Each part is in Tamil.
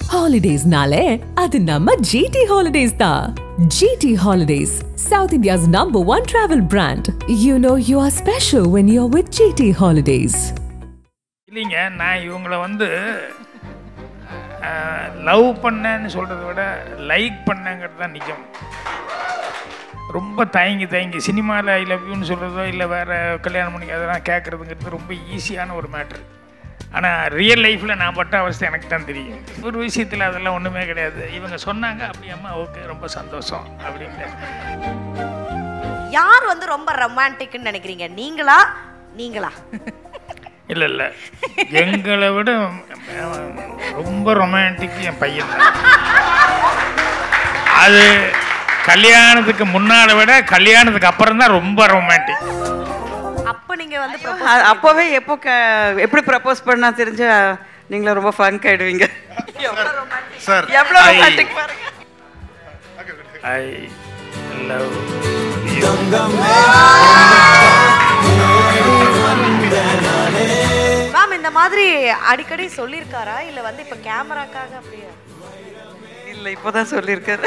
ஹாலிடேஸ்னாலே அது நம்ம ஜிடி ஹாலிடேஸ் தான் GT Holidays South India's number one travel brand you know you are special when you are with GT Holidays இல்லைங்க நான் இவங்கள வந்து லவ் பண்ணேன்னு சொல்கிறத விட லைக் பண்ணேங்கிறது தான் நிஜம் ரொம்ப தயங்கி தயங்கி சினிமாவில் ஐ லவ் யூன்னு சொல்கிறதோ இல்லை வேறு கல்யாணம் பண்ணி அதெல்லாம் கேட்குறதுங்கிறது ரொம்ப ஈஸியான ஒரு மேட்ரு ஆனால் ரியல் லைஃப்பில் நான் பட்ட அவஸ்தை எனக்கு தான் தெரியும் ஒரு விஷயத்தில் அதெல்லாம் ஒன்றுமே கிடையாது இவங்க சொன்னாங்க அப்படியாம்மா ஓகே ரொம்ப சந்தோஷம் அப்படின்ட்டு யார் வந்து ரொம்ப ரொமான்டிக்னு நினைக்கிறீங்க நீங்களா நீங்களா இல்லை இல்லை எங்களை விட அஹ், ரொம்ப ரொமான்டிக் என் பையன் தான் அது கல்யாணத்துக்கு முன்னால விட கல்யாணத்துக்கு அப்புறம் தான் ரொம்ப ரொமான்டிக் அப்ப நீங்க வந்து அ- அப்போவே எப்போ க எப்படி ப்ரப்போஸ் பண்ணா தெரிஞ்சா நீங்களும் ரொம்ப ஃபங்க் ஆயிடுவீங்க சார் எவ்வளோ ஐ- ரொமான்டிக் பாருங்க ஐ லவ் மேம் இந்த மாதிரி அடிக்கடி சொல்லியிருக்காரா இல்ல வந்து இப்ப கேமராக்காக அப்படியா இல்ல இப்போதான் சொல்லியிருக்காரு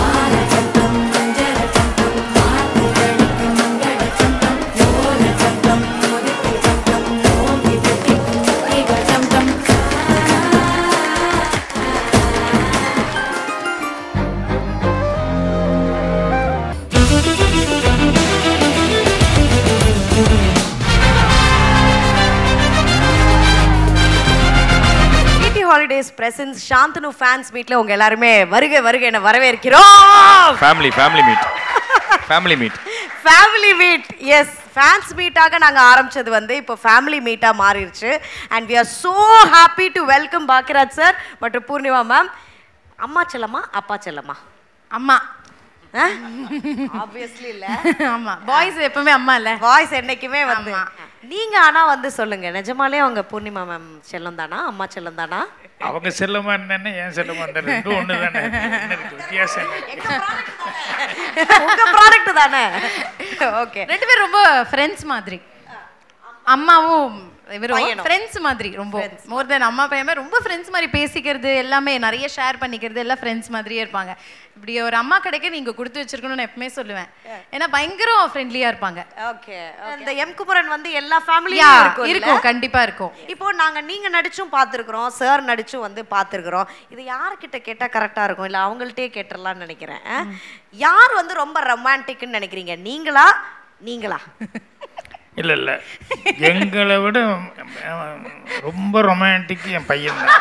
TT Holidays presents Shanthanu fans மீட்ல உங்க எல்லாருமே வருக வருக என வரவேற்கிறோம் family family meet family meet family meet yes fans மீட்டாக நாங்கள் ஆரம்பிச்சது வந்து இப்போ ஃபேமிலி மீட்டாக மாறிடுச்சு and we are so happy to welcome Bhagyaraj sir மற்றும் பூர்ணிமா மேம் அம்மா செல்லம்மா அப்பா செல்லம்மா அம்மா ஆப்வியஸ்லி இல்ல ஆமா பாய்ஸ் எப்பவுமே அம்மா இல்ல வாய்ஸ் என்னைக்குமே வந்து ஆமா. நீங்க ஆனா வந்து சொல்லுங்க நிஜமாலே அவங்க பூர்ணிமா மேம் செல்லம் தானா அம்மா செல்லம் தானா அவங்க செல்லமா இருந்தேன்னு ஏன் செல்லமா இருந்தேன் ரெண்டும் ஒன்று தானே என்ன இருக்கு வித்தியாசம் என்ன? உங்க ப்ராடக்ட் தானே ஓகே ரெண்டு பேரும் ரொம்ப ஃப்ரெண்ட்ஸ் மாதிரி அம்மாவும் இவரும் பையனும். ஃப்ரெண்ட்ஸ் மாதிரி ரொம்ப மோர் தென் அம்மா பையன் ரொம்ப ஃப்ரெண்ட்ஸ் மாதிரி பேசிக்கிறது எல்லாமே நிறைய ஷேர் பண்ணிக்கிறது எல்லாம் ஃப்ரெண்ட்ஸ் மாதிரியே இருப்பாங்க இப்படி ஒரு அம்மா கிடைக்க நீங்க கொடுத்து வச்சிருக்கணும்னு எப்பவுமே சொல்லுவேன் ஏன்னா பயங்கரம் ஃப்ரெண்ட்லியா இருப்பாங்க ஓகே இந்த எம் குமரன் வந்து எல்லா Yeah, ஃபேமிலியும் இருக்கும் இருக்கும் கண்டிப்பா இருக்கும் இப்போ நாங்க நீங்க நடிச்சும் பார்த்துருக்குறோம் சார் நடிச்சும் வந்து பார்த்துருக்குறோம் இது யார்கிட்ட கேட்டா கரெக்டா இருக்கும் இல்ல அவங்கள்ட்டே கேட்டுடலாம்னு நினைக்கிறேன் அஹ். யார் வந்து ரொம்ப ரொமான்டிக்னு நினைக்கிறீங்க நீங்களா நீங்களா இல்லை இல்லை எங்களை விட அஹ், ரொம்ப ரொமான்டிக் என் பையன் தான்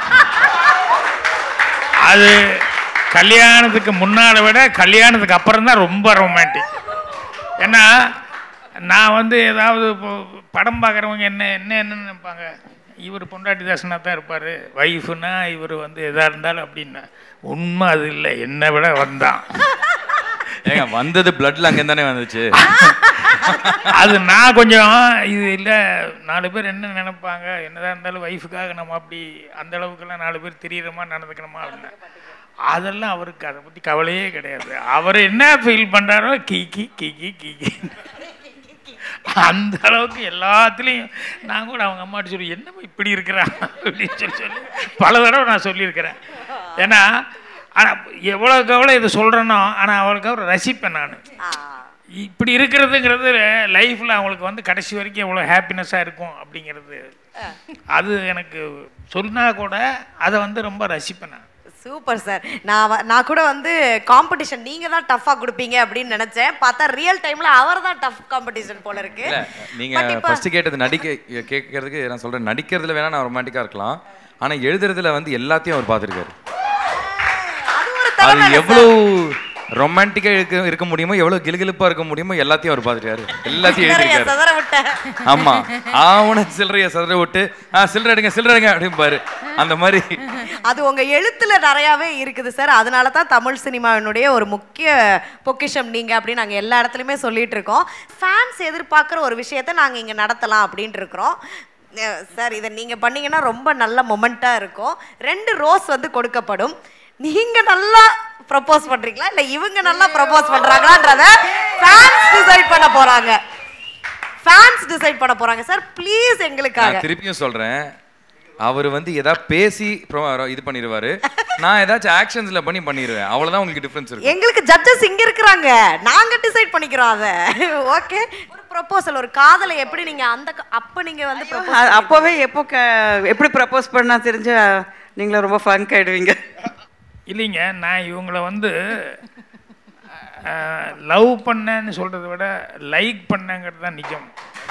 அது கல்யாணத்துக்கு முன்னால விட கல்யாணத்துக்கு அப்புறம் தான் ரொம்ப ரொமான்டிக் ஏன்னா நான் வந்து ஏதாவது இப்போ படம் பார்க்குறவங்க என்ன என்ன என்னன்னு நினைப்பாங்க இவர் பொண்டாட்டி தாசனாக தான் இருப்பார் ஒய்ஃபுனா இவர் வந்து எதாக இருந்தாலும் அப்படின்னா உண்மை அது இல்லை என்னை விட வந்தான் ஏங்க வந்தது பிளட்ல அங்கே தானே வந்துச்சு அது நான் கொஞ்சம் இது இல்லை நாலு பேர் என்ன நினைப்பாங்க என்னதான் இருந்தாலும் ஒய்ஃபுக்காக நம்ம அப்படி அந்த அளவுக்குலாம் நாலு பேர் தெரியறமா நடந்துக்கணுமா அப்படின்னு அதெல்லாம் அவருக்கு அதை பற்றி கவலையே கிடையாது அவர் என்ன ஃபீல் பண்ணுறாரோ கீக்கி கீக்கி கீக்கி அந்த அளவுக்கு எல்லாத்துலேயும் நான் கூட அவங்க அம்மாட்ட சொல்லி என்னம்மா இப்படி இருக்கிறா அப்படின்னு சொல்லி சொல்லி பல தடவை நான் சொல்லியிருக்கிறேன் ஏன்னா ஆனால் எவ்வளோக்கு எவ்வளோ இது சொல்கிறேனோ ஆனால் அவளுக்கு அவர் ரசிப்பேன் நான் இப்படி இருக்கிறதுங்கிறது லைஃப்பில் அவங்களுக்கு வந்து கடைசி வரைக்கும் எவ்வளோ ஹாப்பினஸ்ஸாக இருக்கும் அப்படிங்கிறது அது எனக்கு சொன்னா கூட அதை வந்து ரொம்ப ரசிப்பேன் நான் சூப்பர் சார் நான் வ- நான் கூட வந்து காம்படிஷன் நீங்க தான் டஃபா கொடுப்பீங்க அப்படின்னு நினைச்சேன் பார்த்தா ரியல் டைம்ல அவர் தான் டஃப் காம்படிஷன் போல இருக்கு இல்ல நீங்க But இப்ப- ஃபர்ஸ்ட் கேட்டது நடிக்க கேட்கறதுக்கு நான் சொல்றேன் நடிக்கிறதுல வேணா நான் ரொமான்டிக்கா இருக்கலாம் ஆனா எழுதுறதுல வந்து எல்லாத்தையும் அவர் பார்த்துருக்காரு அது ஒரு அது திறமை இல்ல எவ்வளவு ரொமான்டிக்கா இருக்க இருக்க முடியுமோ எவ்வளவு கிலுகிலுப்பா இருக்க முடியுமோ எல்லாத்தையும் அவர் பார்த்துருக்காரு எல்லாத்தையும் சில்லறைய எழுதிருக்காரு சதற விட்டேன் ஆமா ஆவண சில்லறைய சதுர விட்டு ஆ சில்லறை எடுங்க சில்லறை எடுங்க அப்படிம்பாரு அந்த மாதிரி அது உங்க எழுத்துல நிறையாவே இருக்குது சார் அதனால தான் தமிழ் சினிமாவினுடைய ஒரு முக்கிய பொக்கிஷம் நீங்க அப்படின்னு நாங்க எல்லா இடத்துலயுமே சொல்லிட்டு இருக்கோம் ஃபேன்ஸ் எதிர்பார்க்குற ஒரு விஷயத்தை நாங்க இங்க நடத்தலாம் அப்படின்ட்டு இருக்கிறோம் அஹ் சார் இதை நீங்க பண்ணீங்கன்னா ரொம்ப நல்ல மொமெண்ட்டா இருக்கும் ரெண்டு ரோஸ் வந்து கொடுக்கப்படும் நீங்க நல்லா ப்ரப்போஸ் பண்றீங்களா இல்ல இவங்க நல்லா ப்ரப்போஸ் பண்றாங்களான்றத ஃபேன்ஸ் டிசைட் பண்ண போறாங்க ஃபேன்ஸ் டிசைட் பண்ண போறாங்க சார் ப்ளீஸ் எங்களுக்காக நான் திருப்பியும் சொல்றேன் அவர் வந்து ஏதாவது பேசி pro- இது பண்ணிடுவாரு நான் ஏதாச்சும் ஆக்ஷன்ஸ்ல பண்ணி பண்ணிடுவேன் அவ்வளவுதான் உங்களுக்கு டிஃபரன்ஸ் இருக்கும் எங்களுக்கு ஜட்ஜஸ் இங்க இருக்கிறாங்க நாங்க டிசைட் பண்ணிக்கிறோம் அத ஓகே ஒரு ப்ரொபோசல் ஒரு காதலை எப்படி நீங்க அந்த க- அப்ப நீங்க வந்து அ- ப்ரொபோஸ் அப்போவே எப்போ க எப்படி ப்ரப்போஸ் பண்ணா தெரிஞ்சா நீங்களும் ரொம்ப ஃபங்க் ஆயிடுவீங்க இல்லைங்க நான் இவங்கள வந்து லவ் பண்ணேன்னு சொல்கிறத விட லைக் பண்ணேங்கிறது தான் நிஜம்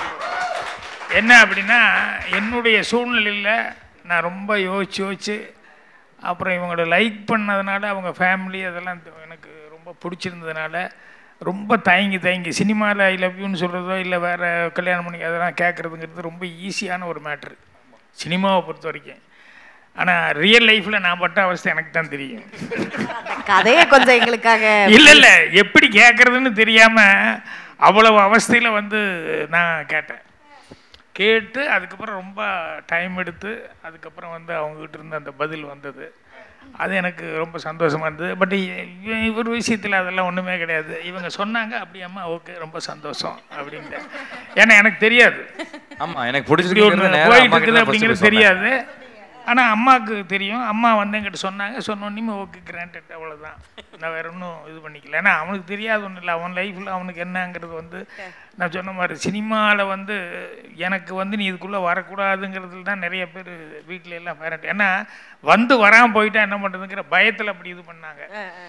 என்ன அப்படின்னா என்னுடைய சூழ்நிலையில் நான் ரொம்ப யோசிச்சு யோசிச்சு அப்புறம் இவங்கள லைக் பண்ணதுனால அவங்க ஃபேமிலி அதெல்லாம் த- எனக்கு ரொம்ப பிடிச்சிருந்ததுனால ரொம்ப தயங்கி தயங்கி சினிமாவில் ஐ லவ் யூன்னு சொல்கிறதோ இல்லை வேறு கல்யாணம் பண்ணி அதெல்லாம் கேட்குறதுங்கிறது ரொம்ப ஈஸியான ஒரு மேட்ரு சினிமாவை பொறுத்த வரைக்கும் ஆனால் ரியல் லைஃப்பில் நான் பட்ட அவஸ்தை எனக்கு தான் தெரியும் கதையை கொஞ்சம் எங்களுக்காக இல்ல இல்ல எப்படி கேட்கறதுன்னு தெரியாம அவ்வளவு அவஸ்தையில வந்து நான் கேட்டேன் கேட்டு அதுக்கப்புறம் ரொம்ப டைம் எடுத்து அதுக்கப்புறம் வந்து அவங்ககிட்ட இருந்து அந்த பதில் வந்தது அது எனக்கு ரொம்ப சந்தோஷமா இருந்தது பட் இவர் விஷயத்தில் அதெல்லாம் ஒன்றுமே கிடையாது இவங்க சொன்னாங்க அப்படியாம்மா ஓகே ரொம்ப சந்தோஷம் அப்படின்ட்டு ஏன்னா எனக்கு தெரியாது ஆமா எனக்கு இப்படி பிடிச்சிருக்கு ஒன்று நேரா போயிட்டு அம்மா கிட்ட இருக்குது தான் first அப்படிங்கிறது போய் சொன்னேன். தெரியாது ஆனால் அம்மாவுக்கு தெரியும் அம்மா வந்து என்கிட்ட சொன்னாங்க சொன்னோன்னே ஓகே கிராண்டட் அவ்வளோதான் நான் வேற ஒன்றும் இது பண்ணிக்கல ஏன்னா அவனுக்கு தெரியாது ஒன்றும் இல்லை அவன் லைஃப்பில் அவனுக்கு என்னங்கிறது வந்து நான் சொன்ன மாதிரி சினிமாவில் வந்து எனக்கு வந்து நீ இதுக்குள்ளே வரக்கூடாதுங்கிறதுல தான் நிறைய பேர் வீட்டில எல்லாம் பேரண்ட் ஏன்னா வந்து வராமல் போயிட்டா என்ன பண்ணுறதுங்கிற பயத்தில் அப்படி இது பண்ணாங்க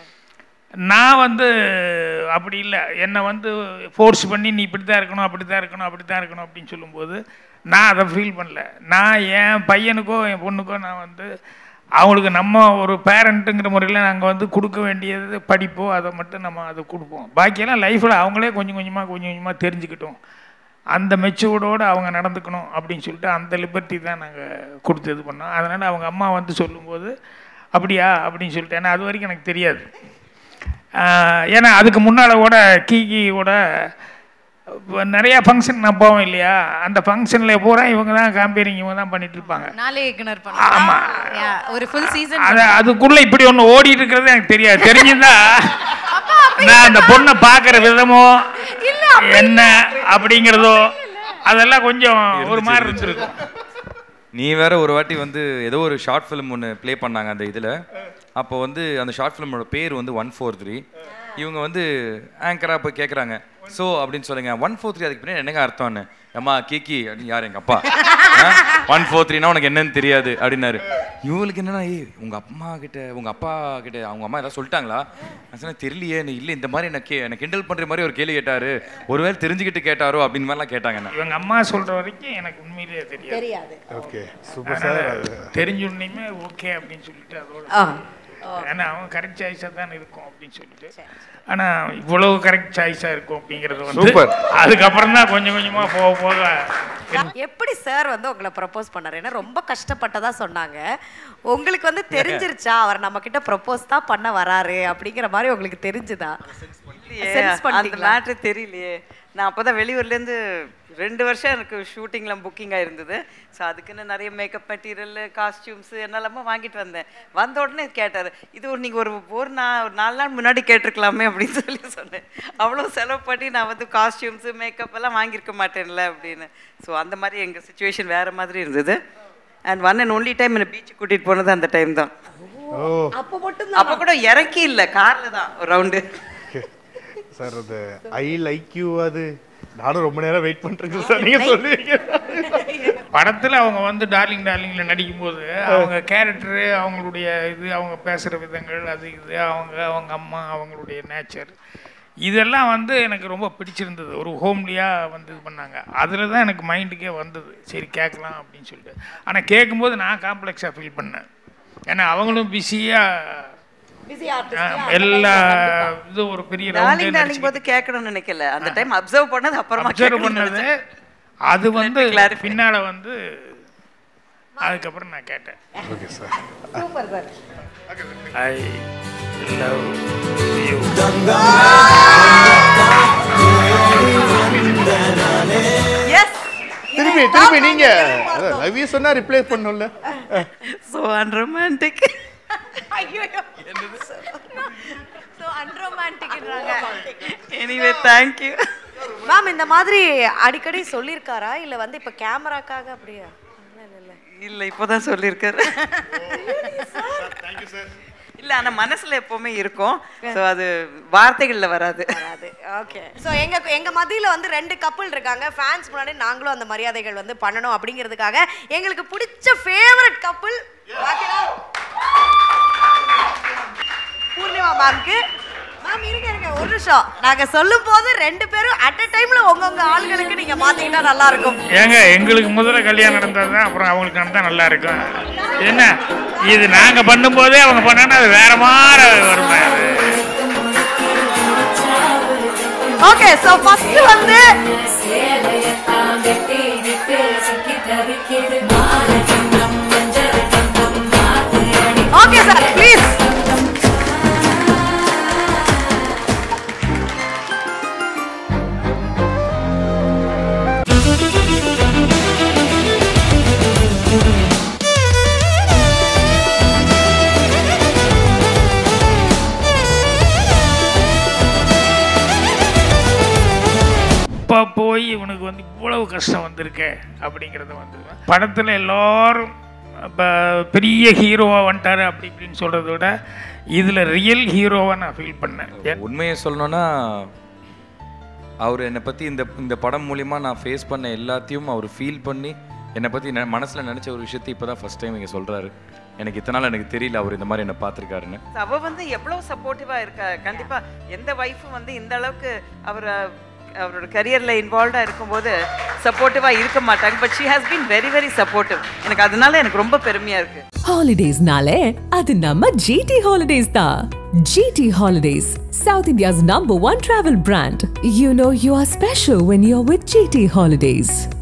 நான் வந்து அப்படி இல்லை என்னை வந்து ஃபோர்ஸ் பண்ணி நீ இப்படி தான் இருக்கணும் அப்படி தான் இருக்கணும் அப்படி தான் இருக்கணும் அப்படின்னு சொல்லும்போது நான் அதை ஃபீல் பண்ணல நான் என் பையனுக்கோ என் பொண்ணுக்கோ நான் வந்து அவங்களுக்கு நம்ம ஒரு பேரண்ட்டுங்கிற முறையில் நாங்கள் வந்து கொடுக்க வேண்டியது படிப்போ அதை மட்டும் நம்ம அதை கொடுப்போம் பாக்கியெல்லாம் லைஃப்பில் அவங்களே கொஞ்சம் கொஞ்சமாக கொஞ்சம் கொஞ்சமாக தெரிஞ்சுக்கிட்டோம் அந்த மெச்சூர்டோடு அவங்க நடந்துக்கணும் அப்படின்னு சொல்லிட்டு அந்த லிபர்ட்டி தான் நாங்கள் கொடுத்து இது பண்ணோம் அதனால் அவங்க அம்மா வந்து சொல்லும்போது அப்படியா அப்படின்னு சொல்லிட்டு ஏன்னா அது வரைக்கும் எனக்கு தெரியாது ஆஹ் ஏன்னா அதுக்கு முன்னால் கூட கீகியோட இப்ப நிறைய ஃபங்க்ஷன் நான் போவேன் இல்லையா அந்த ஃபங்க்ஷனில் பூரா இவங்க தான் காம்பேரிங் இவங்க தான் பண்ணிட்டு இருப்பாங்க நாளே இயக்குனர் ஆமா. பண்ண ஒரு ஃபுல் சீசன் அது அதுக்குள்ள இப்படி ஒன்று ஓடிட்டு இருக்கிறது எனக்கு தெரியாது தெரிஞ்சுதா நான் அந்த பொண்ணை பார்க்குற விதமோ என்ன அப்படிங்கிறதோ அதெல்லாம் கொஞ்சம் ஒரு மாதிரி இருந்திருக்கும் நீ வேற ஒரு வாட்டி வந்து ஏதோ ஒரு ஷார்ட் ஃபிலிம் ஒன்று ப்ளே பண்ணாங்க அந்த இதில் அப்போ வந்து அந்த ஷார்ட் ஃபிலிமோட பேர் வந்து ஒன் ஃபோர் த்ரீ இவங்க வந்து ஆங்கராக போய் கேட்குறாங்க ஸோ அப்படின்னு சொல்லுங்க ஒன் ஃபோர் த்ரீ அதுக்கு பின்னாடி என்னங்க அர்த்தம்னு அம்மா கீக்கி அப்படின்னு யார் எங்கள் அப்பா ஒன் ஃபோர் த்ரீனா உனக்கு என்னன்னு தெரியாது அப்படின்னாரு இவங்களுக்கு என்னன்னா ஏய் உங்கள் அம்மா கிட்ட உங்கள் அப்பா கிட்ட அவங்க அம்மா ஏதாவது சொல்லிட்டாங்களா நான் சொன்னேன் தெரியலையே நீ இல்லை இந்த மாதிரி எனக்கு கே- எனக்கு கிண்டல் பண்ணுற மாதிரி ஒரு கேள்வி கேட்டாரு ஒருவேளை தெரிஞ்சுக்கிட்டு கேட்டாரோ அப்படின்னு மாதிரிலாம் கேட்டாங்க என்ன இவங்க அம்மா சொல்கிற வரைக்கும் எனக்கு உண்மையிலேயே தெரியாது தெரியாது ஓகே சூப்பர் சார் தெரிஞ்சுடனேயுமே ஓகே அப்படின்னு சொல்லிட்டு அதோட ஆ. ஏன்னா அவன் கரெக்ட் சாய்ஸாக தான் இருக்கும் அப்படின்னு சொல்லிட்டு ஆனால் இவ்வளவு கரெக்ட் சாய்ஸாக இருக்கும் அப்படிங்கிறது வந்து Super. அதுக்கப்புறம் தான் கொஞ்சம் கொஞ்சமாக போக போக எப்படி சார் வந்து உங்களை ப்ரப்போஸ் பண்ணாரு ஏன்னா ரொம்ப கஷ்டப்பட்டதா சொன்னாங்க உங்களுக்கு வந்து தெரிஞ்சிருச்சா அவர் நம்ம கிட்ட ப்ரப்போஸ் தான் பண்ண வராரு அப்படிங்கிற மாதிரி உங்களுக்கு தெரிஞ்சுதா இல்லையே, Sense அந்த பண்ணிட்டீங்களா? மேட்ரு தெரியலையே நான் அப்போ தான் வெளியூர்லேருந்து ரெண்டு வருஷம் எனக்கு ஷூட்டிங்லாம் புக்கிங் ஆயிருந்தது ஸோ அதுக்குன்னு நிறைய மேக்கப் மெட்டீரியல் காஸ்டியூம்ஸ் என்னெல்லாமோ வாங்கிட்டு வந்தேன் வந்த உடனே கேட்டார் இது ஒரு நீங்கள் ஒரு ஒரு நா ஒரு நாலு நாள் முன்னாடி கேட்டிருக்கலாமே அப்படின்னு சொல்லி சொன்னேன் அவ்வளோ செலவு பண்ணி நான் வந்து காஸ்டியூம்ஸு மேக்கப் எல்லாம் வாங்கியிருக்க மாட்டேன்ல அப்படின்னு ஸோ அந்த மாதிரி எங்கள் சுச்சுவேஷன் வேறு மாதிரி இருந்தது and one and only time என்னை பீச்சுக்கு கூட்டிகிட்டு போனது அந்த டைம் தான் ஓ அப்போ மட்டும் அப்போ கூட இறக்கி இல்லை காரில் தான் ஒரு ரவுண்டு சார் அது ஐ லைக் யூ அது நானும் ரொம்ப நேரம் வெயிட் பண்ணிருக்கேன் சார் நீங்க சொல்லுவீங்க படத்தில் அவங்க வந்து டார்லிங் டார்லிங்கில் நடிக்கும்போது அவங்க கேரக்டரு அவங்களுடைய இது அவங்க பேசுகிற விதங்கள் அது இது அவங்க அவங்க அம்மா அவங்களுடைய நேச்சர் இதெல்லாம் வந்து எனக்கு ரொம்ப பிடிச்சிருந்தது ஒரு ஹோம்லியாக வந்து இது பண்ணாங்க அதில் தான் எனக்கு மைண்டுக்கே வந்தது சரி கேட்கலாம் அப்படின்னு சொல்லிட்டு ஆனால் கேட்கும்போது நான் காம்ப்ளெக்ஸாக ஃபீல் பண்ணேன் ஏன்னா அவங்களும் பிஸியாக பிஸி ஆர்டிஸ்ட் எல்லா இது ஒரு பெரிய டார்லிங் டார்லிங் ரவுண்ட் போது கேட்கணும்னு நினைக்கல அந்த டைம் அப்சர்வ் பண்ணது அப்புறமா அப்சர்வ் கேட்கணும்னு பண்ணது நினைச்சேன். அது வந்து clarify. பின்னால வந்து அதுக்கப்புறம் நான் கேட்டேன் okay sir super sir I love you yes திருப்பி திருப்பி நீங்க லவ் யூ சொன்னா ரிப்ளை பண்ணும்ல so unromantic ஐயோ ஸோ அன்ரொமான்டிக்ன்றாங்க anyway thank you மேம் இந்த மாதிரி அடிக்கடி சொல்லியிருக்காரா இல்ல வந்து இப்ப கேமராக்காக அப்படியா இல்ல இல்ல இல்ல இல்லை இப்போதான் சொல்லியிருக்காரு இல்லை ஆனால் மனசுல எப்பவுமே இருக்கும் ஸோ அது வார்த்தைகள்ல வராது வராது ஓகே ஸோ எங்க எங்க மத்தியில வந்து ரெண்டு கப்பல் இருக்காங்க ஃபேன்ஸ் முன்னாடி நாங்களும் அந்த மரியாதைகள் வந்து பண்ணணும் அப்படிங்கிறதுக்காக எங்களுக்கு பிடிச்ச ஃபேவரட் கப்பல் பூர்ணிமா மேம்க்கு மேம் இருங்க இருங்க ஒரு நிமிஷம் நாங்க சொல்லும் போது ரெண்டு பேரும் அட் அ டைம்ல உங்கவுங்க ஆளுகளுக்கு நீங்க மாத்திக்கிட்டா நல்லா இருக்கும் ஏங்க எங்களுக்கு முதல்ல கல்யாணம் நடந்தது தான் அப்புறம் அவங்களுக்கு நடந்தா நல்லா இருக்கும் என்ன இது நாங்க பண்ணும்போதே அவங்க பண்ணாங்கன்னா அது வேற மாதிரி வருமே அது ஓகே ஸோ ஃபர்ஸ்ட் வந்து ஓகே சார் ப்ளீஸ் இப்போ போய் இவனுக்கு வந்து இவ்வளவு கஷ்டம் வந்திருக்கே அப்படிங்கிறது வந்து படத்தில் எல்லாரும் இப்போ பெரிய ஹீரோவாக வந்துட்டாரு அப்படி இப்படின்னு சொல்கிறத விட இதில் ரியல் ஹீரோவாக நான் ஃபீல் பண்ணேன் ஏன் உண்மையை சொல்லணும்னா அவர் என்னை பற்றி இந்த இந்த படம் மூலிமா நான் ஃபேஸ் பண்ண எல்லாத்தையும் அவர் ஃபீல் பண்ணி என்னை பற்றி நெ மனசில் நினச்ச ஒரு விஷயத்தை இப்போ தான் ஃபஸ்ட் டைம் இங்கே சொல்கிறாரு எனக்கு இத்தனை நாள் எனக்கு தெரியல அவர் இந்த மாதிரி என்னை பார்த்துருக்காருன்னு அவ வந்து எவ்வளவு சப்போர்ட்டிவா இருக்கா கண்டிப்பா எந்த ஒய்ஃபும் வந்து இந்த அளவுக்கு அவர் அவரோட கரியர்ல இன்வால்வ்டா இருக்கும்போது சப்போர்ட்டிவா இருக்க மாட்டாங்க but she has been very very supportive எனக்கு அதனால எனக்கு ரொம்ப பெருமையா இருக்கு ஹாலிடேஸ்னாலே அது நம்ம ஜிடி ஹாலிடேஸ் தான் GT Holidays South India's number one travel brand you know you are special when you are with GT holidays